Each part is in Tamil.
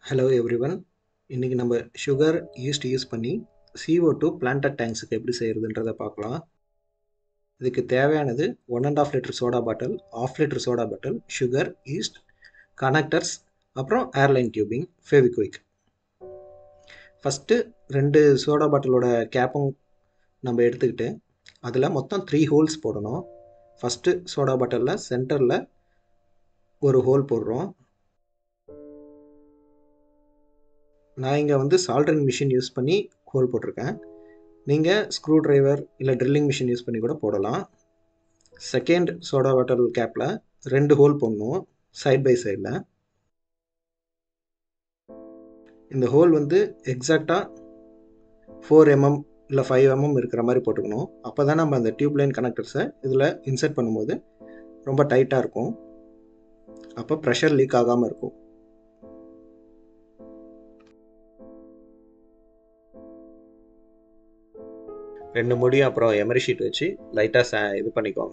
ஹலோ எவ்ரிவன் இன்றைக்கி நம்ம சுகர் ஈஸ்ட் யூஸ் பண்ணி CO2 டூ பிளான்டட் டேங்க்ஸுக்கு எப்படி செய்கிறதுன்றதை பார்க்கலாம் இதுக்கு தேவையானது one and half litre soda bottle half litre soda bottle sugar yeast connectors அப்புறம் ஏர்லைன் டியூபிங் ஃபெவிக்விக் ஃபஸ்ட்டு ரெண்டு சோடா பாட்டிலோட கேப்பும் நம்ம எடுத்துக்கிட்டு அதில் மொத்தம் த்ரீ ஹோல்ஸ் போடணும் ஃபஸ்ட்டு சோடா பாட்டிலில் சென்டரில் ஒரு ஹோல் போடுறோம் நான் இங்கே வந்து சால்ட்ரிங் மிஷின் யூஸ் பண்ணி ஹோல் போட்டிருக்கேன் நீங்கள் ஸ்க்ரூ டிரைவர் இல்லை ட்ரில்லிங் மிஷின் யூஸ் பண்ணி கூட போடலாம் செகண்ட் சோடா வாட்டர் கேப்பில் ரெண்டு ஹோல் போடணும் சைட் பை சைடில் இந்த ஹோல் வந்து எக்ஸாக்டாக ஃபோர் எம்எம் இல்லை ஃபைவ் எம்எம் இருக்கிற மாதிரி போட்டுக்கணும் அப்போ தான் நம்ம அந்த டியூப் லைன் கனெக்டர்ஸை இதில் இன்சர்ட் பண்ணும்போது ரொம்ப டைட்டாக இருக்கும் அப்போ ப்ரெஷர் லீக் ஆகாமல் இருக்கும் ரெண்டு முடியும் அப்புறம் எமரி ஷீட் வச்சு லைட்டாக ச இது பண்ணிக்கோங்க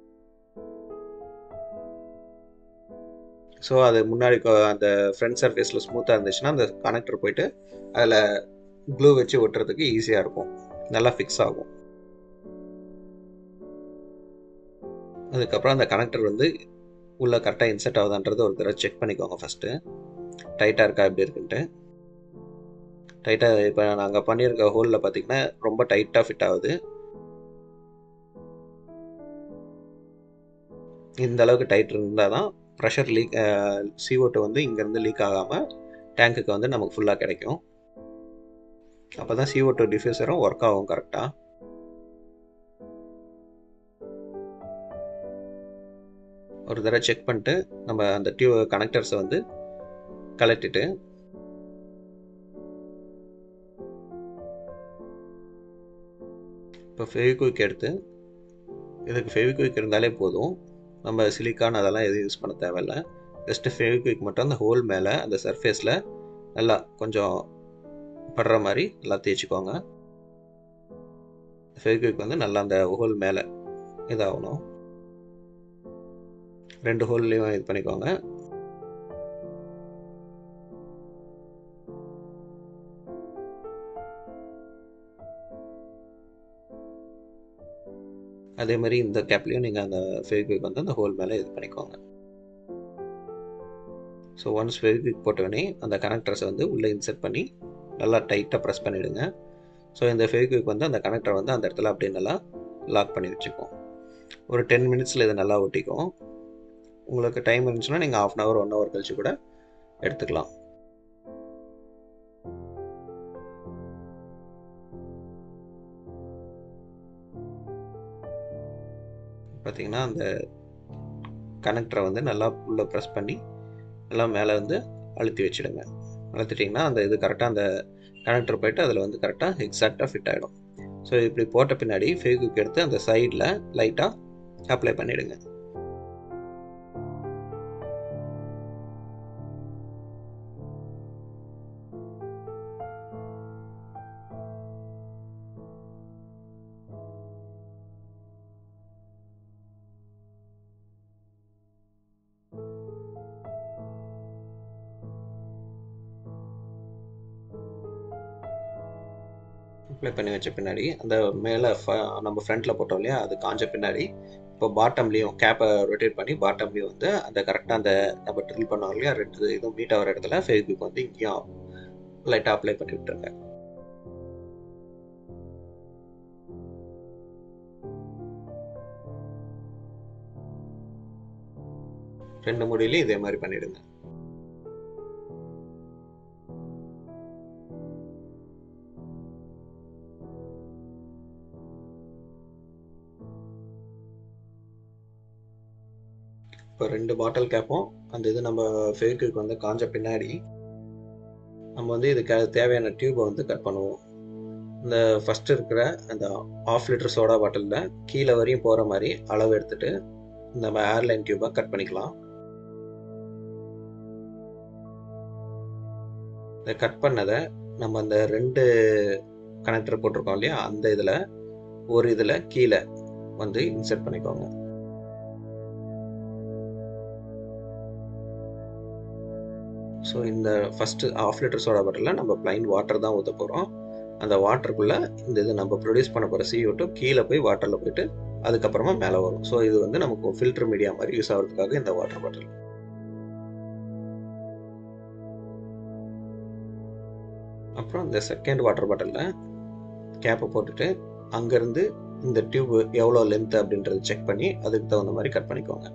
ஸோ அது முன்னாடி கொ- அந்த ஃப்ரண்ட் சர்ஃபேஸில் ஸ்மூத்தாக இருந்துச்சுன்னா அந்த கனெக்டர் போயிட்டு அதில் க்ளூ வச்சு ஒட்டுறதுக்கு ஈஸியாக இருக்கும் நல்லா ஃபிக்ஸ் ஆகும் அதுக்கப்புறம் அந்த கனெக்டர் வந்து உள்ளே கரெக்டாக இன்செர்ட் ஆகுதான்றதை ஒரு தடவை செக் பண்ணிக்கோங்க ஃபஸ்ட்டு டைட்டாக இருக்கா எப்படி இருக்குன்ட்டு டைட்டாக இப்போ நாங்கள் பண்ணியிருக்க ஹோலில் பார்த்தீங்கன்னா ரொம்ப டைட்டாக ஃபிட் ஆகுது இந்த அளவுக்கு டைட் இருந்தால் தான் ப்ரெஷர் லீக் CO2 வந்து இங்கேருந்து லீக் ஆகாமல் டேங்க்குக்கு வந்து நமக்கு ஃபுல்லாக கிடைக்கும் அப்போ தான் CO2 டூ டிஃப்யூசரும் ஒர்க் ஆகும் கரெக்டாக ஒரு தடவை செக் பண்ணிட்டு நம்ம அந்த டியூ கனெக்டர்ஸை வந்து கலட்டிட்டு இப்போ ஃபெவிக்விக் எடுத்து இதுக்கு ஃபெவிக்விக் இருந்தாலே போதும் நம்ம சிலிக்கான் அதெல்லாம் எதுவும் யூஸ் பண்ண தேவையில்ல ஜஸ்ட்டு ஃபெவிக்விக் மட்டும் அந்த ஹோல் மேலே அந்த சர்ஃபேஸில் நல்லா கொஞ்சம் படுற மாதிரி நல்லா தேய்ச்சிக்கோங்க ஃபெவிக்விக் வந்து நல்லா அந்த ஹோல் மேலே இதாகணும் ரெண்டு ஹோல்லையும் இது பண்ணிக்கோங்க அதே மாதிரி இந்த கேப்லேயும் நீங்கள் அந்த ஃபெவிக்விக் வந்து அந்த ஹோல் மேலே இது பண்ணிக்கோங்க ஸோ ஒன்ஸ் ஃபெவிக்விக் போட்டோடனே அந்த கனெக்டர்ஸை வந்து உள்ளே இன்செர்ட் பண்ணி நல்லா டைட்டாக ப்ரெஸ் பண்ணிவிடுங்க ஸோ இந்த ஃபெவிக்விக் வந்து அந்த கனெக்டரை வந்து அந்த இடத்துல அப்படியே நல்லா லாக் பண்ணி வச்சுக்கும் ஒரு டென் மினிட்ஸில் இது நல்லா ஒட்டிக்கும் உங்களுக்கு டைம் இருந்துச்சுன்னா நீங்கள் half an hour one hour கழிச்சு கூட எடுத்துக்கலாம் பார்த்தீங்கன்னா அந்த கனெக்டரை வந்து நல்லா உள்ளே ப்ரெஸ் பண்ணி நல்லா மேலே வந்து அழுத்தி வச்சிடுங்க அழுத்திட்டிங்கன்னா அந்த இது கரெக்டாக அந்த கனெக்டர் போயிட்டு அதில் வந்து கரெக்டாக எக்ஸாக்டாக ஃபிட் ஆகிடும் ஸோ இப்படி போட்ட பின்னாடி ஃபேக்குக்கு எடுத்து அந்த சைடில் லைட்டாக அப்ளை பண்ணிவிடுங்க அப்ளை பண்ணி வச்ச பின்னாடி அந்த மேலே நம்ம ஃப்ரண்ட்டில் போட்டோம் இல்லையா அது காஞ்ச பின்னாடி இப்போ பாட்டம்லேயும் கேப்பை ரொட்டேட் பண்ணி பாட்டம்லேயும் வந்து அந்த கரெக்டாக அந்த நம்ம ட்ரில் பண்ணோம் இல்லையா ரெண்டு இதுவும் மீட் ஆகிற இடத்துல ஃபேஸ்புக் வந்து இங்கேயும் லைட்டாக அப்ளை பண்ணி விட்டுருங்க ரெண்டு முடியிலையும் இதே மாதிரி பண்ணிடுங்க இப்போ ரெண்டு பாட்டில் கேப்பும் அந்த இது நம்ம ஃபேக்குக்கு வந்து காஞ்ச பின்னாடி நம்ம வந்து இதுக்கு தேவையான டியூப்பை வந்து கட் பண்ணுவோம் இந்த ஃபர்ஸ்ட் இருக்கிற அந்த ஆஃப் லிட்டர் சோடா பாட்டிலில் கீழே வரையும் போகிற மாதிரி அளவு எடுத்துட்டு நம்ம ஏர்லைன் டியூப்பை கட் பண்ணிக்கலாம் இதை கட் பண்ணதை நம்ம அந்த ரெண்டு கனெக்டர் போட்டிருக்கோம் இல்லையா அந்த இதில் ஒரு இதில் கீழே வந்து இன்சர்ட் பண்ணிக்கோங்க ஸோ இந்த ஃபஸ்ட்டு ஆஃப் லிட்டர் சோடா பாட்டிலில் நம்ம ப்ளைன் வாட்டர் தான் ஊற்ற போகிறோம் அந்த வாட்டருக்குள்ளே இந்த இது நம்ம ப்ரொடியூஸ் பண்ண போகிற CO2 டூ கீழே போய் வாட்டரில் போயிட்டு அதுக்கப்புறமா மேலே வரும் ஸோ இது வந்து நமக்கு ஃபில்டர் மீடியா மாதிரி யூஸ் ஆகிறதுக்காக இந்த வாட்டர் பாட்டில் அப்புறம் இந்த செகண்ட் வாட்டர் பாட்டிலில் கேப்பை போட்டுட்டு அங்கேருந்து இந்த டியூப் எவ்வளோ லென்த் அப்படின்றத செக் பண்ணி அதுக்கு தகுந்த மாதிரி கட் பண்ணிக்கோங்க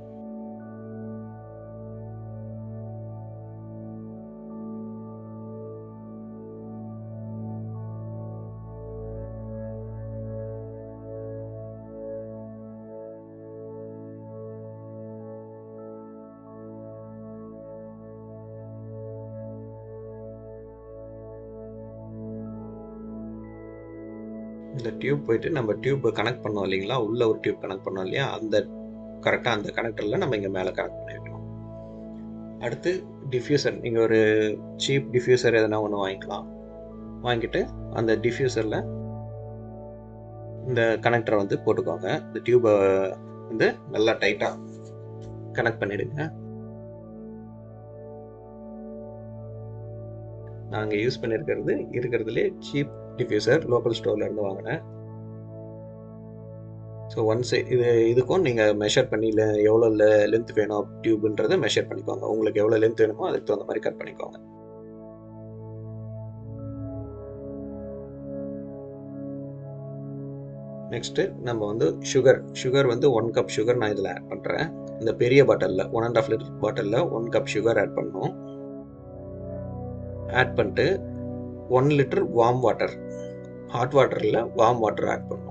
இந்த டியூப் போயிட்டு நம்ம டியூப் கனெக்ட் பண்ணோம் இல்லைங்களா உள்ள ஒரு டியூப் கனெக்ட் பண்ணோம் இல்லையா அந்த கரெக்டாக அந்த கனெக்டரில் நம்ம இங்கே மேலே கனெக்ட் பண்ணி வைக்கணும் அடுத்து டிஃப்யூசர் நீங்கள் ஒரு சீப் டிஃப்யூசர் எதனா ஒன்று வாங்கிக்கலாம் வாங்கிட்டு அந்த டிஃப்யூசரில் இந்த கனெக்டரை வந்து போட்டுக்கோங்க இந்த டியூபை வந்து நல்லா டைட்டாக கனெக்ட் பண்ணிடுங்க நாங்கள் யூஸ் பண்ணியிருக்கிறது இருக்கிறதுலே சீப் டிஃப்யூசர் லோக்கல் ஸ்டோர்ல இருந்து வாங்கினேன் ஸோ ஒன்ஸ் இது இதுக்கும் நீங்கள் மெஷர் பண்ணி இல்லை எவ்வளோ லென்த் வேணும் டியூப்ன்றதை மெஷர் பண்ணிக்கோங்க உங்களுக்கு எவ்வளோ லென்த் வேணுமோ அதுக்கு தகுந்த மாதிரி கட் பண்ணிக்கோங்க நெக்ஸ்ட்டு நம்ம வந்து சுகர் சுகர் வந்து ஒன் கப் சுகர் நான் இதில் ஆட் பண்ணுறேன் இந்த பெரிய பாட்டிலில் ஒன் அண்ட் ஆஃப் லிட்டர் பாட்டிலில் ஒன் கப் சுகர் ஆட் பண்ணணும் ஆட் பண்ணிட்டு one litre warm water hot வாட்டரில் வார்ம் வாட்டர் ஆட் பண்ணணும்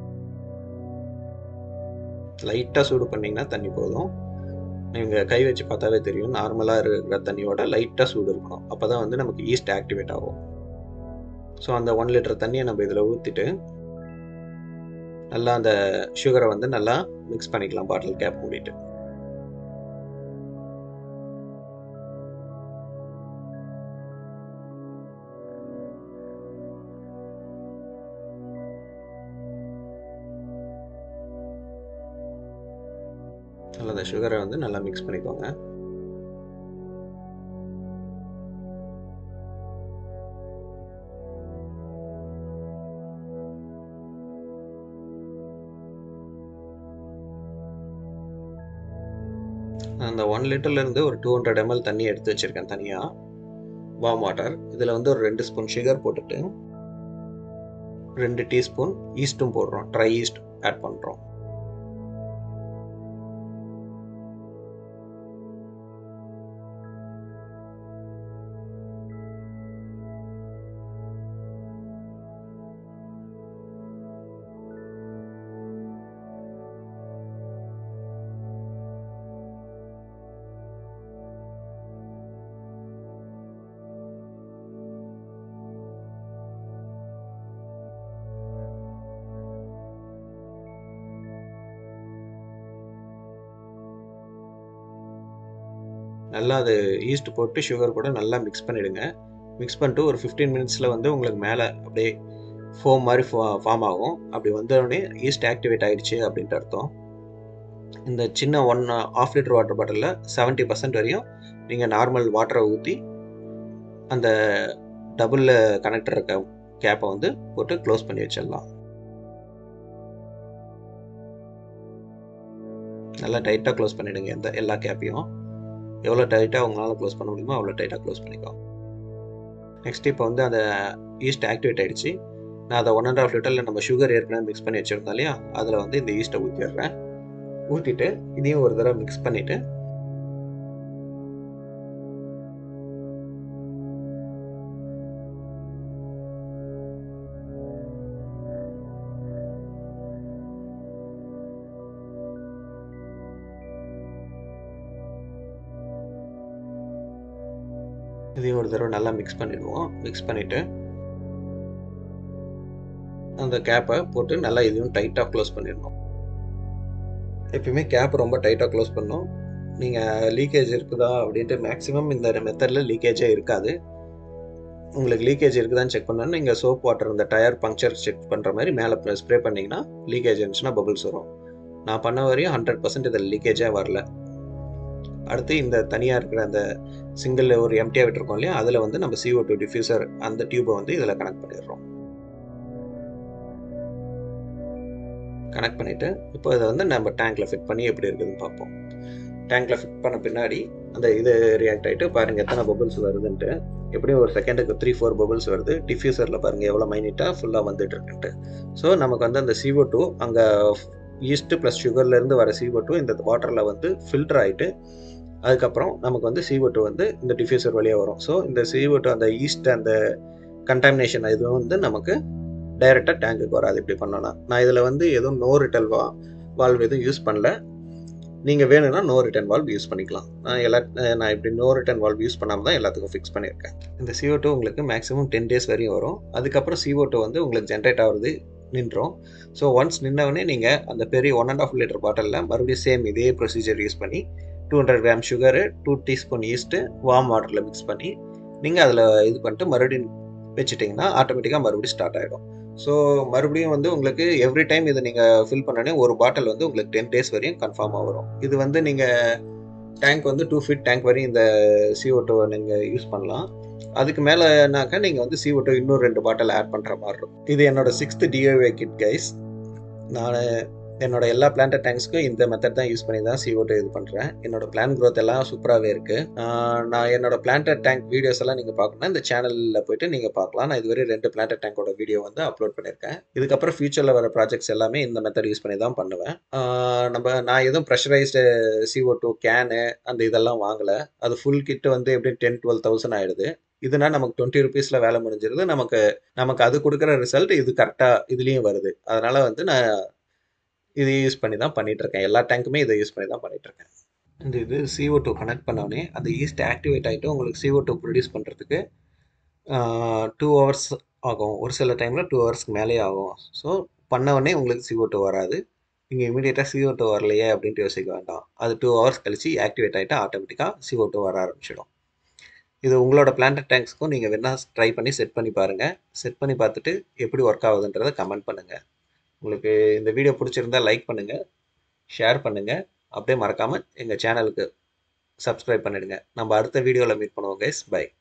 லைட்டாக சூடு பண்ணிங்கன்னா தண்ணி போதும் நீங்கள் கை வச்சு பார்த்தாவே தெரியும் நார்மலாக இருக்கிற தண்ணியோட லைட்டாக சூடு இருக்கணும் அப்போ தான் வந்து நமக்கு ஈஸ்ட் ஆக்டிவேட் ஆகும் ஸோ அந்த ஒன் லிட்டர் தண்ணியை நம்ம இதில் ஊற்றிட்டு நல்லா அந்த சுகரை வந்து நல்லா மிக்ஸ் பண்ணிக்கலாம் பாட்டில் கேப் மூடிட்டு நல்லா அந்த சுகரை வந்து நல்லா மிக்ஸ் பண்ணிக்கோங்க அந்த ஒன் லிட்டர்லேருந்து ஒரு டூ ஹண்ட்ரட் எம்எல் தண்ணி எடுத்து வச்சுருக்கேன் தனியாக வார்ம் வாட்டர் இதில் வந்து ஒரு ரெண்டு ஸ்பூன் சுகர் போட்டுட்டு ரெண்டு டீஸ்பூன் ஈஸ்ட்டும் போடுறோம் ட்ரை ஈஸ்ட் ஆட் பண்ணுறோம் நல்லா அது ஈஸ்ட் போட்டு சுகர் கூட நல்லா மிக்ஸ் பண்ணிவிடுங்க மிக்ஸ் பண்ணிட்டு ஒரு ஃபிஃப்டீன் மினிட்ஸில் வந்து உங்களுக்கு மேலே அப்படியே ஃபோம் மாதிரி ஃபார்ம் ஆகும் அப்படி வந்தோடனே ஈஸ்ட் ஆக்டிவேட் ஆகிடுச்சு அப்படின்ட்டு அர்த்தம் இந்த சின்ன ஒன் ஆஃப் லிட்டர் வாட்டர் பாட்டிலில் செவன்ட்டி பர்சன்ட் வரையும் நீங்கள் நார்மல் வாட்டரை ஊற்றி அந்த டபுளில் கனெக்டர் இருக்க கேப்பை வந்து போட்டு க்ளோஸ் பண்ணி வச்சிடலாம் நல்லா டைட்டாக க்ளோஸ் பண்ணிவிடுங்க எந்த எல்லா கேப்பையும் எவ்வளோ டைட்டாக உங்களால் க்ளோஸ் பண்ண முடியுமோ அவ்வளோ டைட்டாக க்ளோஸ் பண்ணிக்கோ நெக்ஸ்ட் இப்போ வந்து அந்த ஈஸ்ட் ஆக்டிவேட் ஆகிடுச்சு நான் அதை ஒன் அண்ட் ஆஃப் லிட்டரில் நம்ம சுகர் ஏற்கனவே மிக்ஸ் பண்ணி வச்சுருந்தோம் இல்லையா அதில் வந்து இந்த ஈஸ்ட்டை ஊற்றிடுறேன் ஊற்றிட்டு இதையும் ஒரு தடவை மிக்ஸ் பண்ணிவிட்டு இதையும் ஒரு தடவை நல்லா மிக்ஸ் பண்ணிடுவோம் மிக்ஸ் பண்ணிவிட்டு அந்த கேப்பை போட்டு நல்லா இதையும் டைட்டாக க்ளோஸ் பண்ணிடணும் எப்பயுமே கேப் ரொம்ப டைட்டாக க்ளோஸ் பண்ணணும் நீங்கள் லீக்கேஜ் இருக்குதா அப்படின்ட்டு மேக்ஸிமம் இந்த மெத்தடில் லீக்கேஜே இருக்காது உங்களுக்கு லீக்கேஜ் இருக்குதான்னு செக் பண்ணணும் நீங்கள் சோப் வாட்டர் இந்த டயர் பங்க்சர் செக் பண்ணுற மாதிரி மேலே ஸ்ப்ரே பண்ணிங்கன்னா லீக்கேஜ் இருந்துச்சுன்னா பபிள்ஸ் வரும் நான் பண்ண வரையும் ஹண்ட்ரட் பர்சன்ட் இதில் லீக்கேஜே வரல அடுத்து இந்த தனியாக இருக்கிற அந்த சிங்கிள் ஒரு எம்டியாக விட்டுருக்கோம் இல்லையா அதில் வந்து நம்ம CO2 டூ டிஃப்யூசர் அந்த டியூபை வந்து இதில் கனெக்ட் பண்ணிடுறோம் கனெக்ட் பண்ணிவிட்டு இப்போ இதை வந்து நம்ம டேங்க்கில் ஃபிட் பண்ணி எப்படி இருக்குதுன்னு பார்ப்போம் டேங்க்கில் ஃபிட் பண்ண பின்னாடி அந்த இது ரியாக்ட் ஆகிட்டு பாருங்கள் எத்தனை பபிள்ஸ் வருதுன்ட்டு எப்படியும் ஒரு செகண்டுக்கு த்ரீ ஃபோர் பபிள்ஸ் வருது டிஃப்யூசரில் பாருங்கள் எவ்வளோ மைனிட்டாக ஃபுல்லாக வந்துட்டு இருக்குன்ட்டு ஸோ நமக்கு வந்து அந்த CO2 டூ அங்கே ஈஸ்ட்டு ப்ளஸ் சுகர்லேருந்து வர CO2 டூ இந்த வாட்டரில் வந்து ஃபில்டர் ஆகிட்டு அதுக்கப்புறம் நமக்கு வந்து CO2 டூ வந்து இந்த டிஃப்யூசர் வழியாக வரும் ஸோ இந்த CO2 டூ அந்த ஈஸ்ட் அந்த கண்டாமினேஷன் இதுவும் வந்து நமக்கு டைரெக்டாக டேங்குக்கு வராது இப்படி பண்ணோன்னா நான் இதில் வந்து எதுவும் நோ ரிட்டல் வா வால்வ் எதுவும் யூஸ் பண்ணல நீங்கள் வேணும்னா நோ ரிட்டர்ன் வால்வ் யூஸ் பண்ணிக்கலாம் நான் எல்லா நான் இப்படி நோ ரிட்டர்ன் வால்வ் யூஸ் பண்ணாமல் தான் எல்லாத்துக்கும் ஃபிக்ஸ் பண்ணியிருக்கேன் இந்த CO2 டூ உங்களுக்கு மேக்ஸிமம் டென் டேஸ் வரையும் வரும் அதுக்கப்புறம் CO2 டூ வந்து உங்களுக்கு ஜென்ரேட் ஆகுறது நின்றோம் ஸோ ஒன்ஸ் நின்னவொடனே நீங்கள் அந்த பெரிய ஒன் அண்ட் ஆஃப் லிட்டர் பாட்டிலில் மறுபடியும் சேம் இதே ப்ரொசீஜர் யூஸ் பண்ணி two hundred gram sugar two teaspoon yeast warm வாட்டரில் மிக்ஸ் பண்ணி நீங்கள் அதில் இது பண்ணிட்டு மறுபடியும் வச்சுட்டிங்கன்னா ஆட்டோமேட்டிக்காக மறுபடியும் ஸ்டார்ட் ஆகிடும் ஸோ மறுபடியும் வந்து உங்களுக்கு எவ்ரி டைம் இதை நீங்கள் ஃபில் பண்ணோடனே ஒரு பாட்டில் வந்து உங்களுக்கு டென் டேஸ் வரையும் கன்ஃபார்மாக வரும் இது வந்து நீங்கள் டேங்க் வந்து டூ ஃபீட் டேங்க் வரையும் இந்த CO2 டூவை நீங்கள் யூஸ் பண்ணலாம் அதுக்கு மேலேனாக்கா நீங்கள் வந்து CO2 டூ இன்னும் ரெண்டு பாட்டில் ஆட் பண்ணுற மாதிரி இருக்கும் இது என்னோட சிக்ஸ்த் டிஓவே கிட் கைஸ் நான் என்னோட எல்லா பிளான்ட் டேங்க்ஸ்க்கும் இந்த மெத்தட் தான் யூஸ் பண்ணி தான் CO2 டூ இது பண்ணுறேன் என்னோட பிளான் க்ரோத் எல்லாம் சூப்பராகவே இருக்குது நான் என்னோட பிளான்ட் டேங்க் வீடியோஸ் எல்லாம் நீங்கள் பார்க்கணும்னா இந்த சேனலில் போயிட்டு நீங்கள் பார்க்கலாம் நான் இதுவரை ரெண்டு பிளான்ட் டேங்கோட வீடியோ வந்து அப்லோட் பண்ணியிருக்கேன் இதுக்கப்புறம் ஃபியூச்சரில் வர ப்ராஜெக்ட்ஸ் எல்லாமே இந்த மெத்தட் யூஸ் பண்ணி தான் பண்ணுவேன் ஆஹ் நம்ம நான் எதுவும் ப்ரெஷரைஸ்டு CO2 டூ கேனு அந்த இதெல்லாம் வாங்கலை அது ஃபுல் கிட் வந்து எப்படியும் டென் டுவெல் தௌசண்ட் ஆயிடுது இதுனா நமக்கு டுவெண்ட்டி ருபீஸில் வேலை முடிஞ்சிருது நமக்கு நமக்கு அது கொடுக்குற ரிசல்ட் இது கரெக்டாக இதுலேயும் வருது அதனால் வந்து நான் இது யூஸ் பண்ணி தான் பண்ணிட்டு இருக்கேன் எல்லா டேங்க்குமே இதை யூஸ் பண்ணி தான் பண்ணிட்டு இருக்கேன் இந்த இது CO2 டூ கனெக்ட் பண்ணோடனே அந்த ஈஸ்ட் ஆக்டிவேட் ஆகிட்டு உங்களுக்கு CO2 டூ ப்ரொடியூஸ் பண்ணுறதுக்கு டூ ஹவர்ஸ் ஆகும் ஒரு சில டைமில் டூ ஹவர்ஸ்க்கு மேலேயே ஆகும் ஸோ பண்ண உடனே உங்களுக்கு CO2 டூ வராது நீங்கள் இமீடியட்டாக CO2 டூ வரலையே அப்படின்ட்டு யோசிக்க வேண்டாம் அது டூ ஹவர்ஸ் கழிச்சு ஆக்டிவேட் ஆகிட்டு ஆட்டோமேட்டிக்காக CO2 டூ வர ஆரம்பிச்சிடும் இது உங்களோட பிளான்ட் டேங்க்ஸ்க்கும் நீங்கள் வேணா ட்ரை பண்ணி செட் பண்ணி பாருங்கள் செட் பண்ணி பார்த்துட்டு எப்படி ஒர்க் ஆகுதுன்றதை கமெண்ட் பண்ணுங்கள் உங்களுக்கு இந்த வீடியோ பிடிச்சிருந்தா லைக் பண்ணுங்கள் ஷேர் பண்ணுங்கள் அப்படியே மறக்காமல் எங்கள் சேனலுக்கு சப்ஸ்கிரைப் பண்ணிடுங்க நம்ம அடுத்த வீடியோவில் மீட் பண்ணுவோம் கைஸ் பை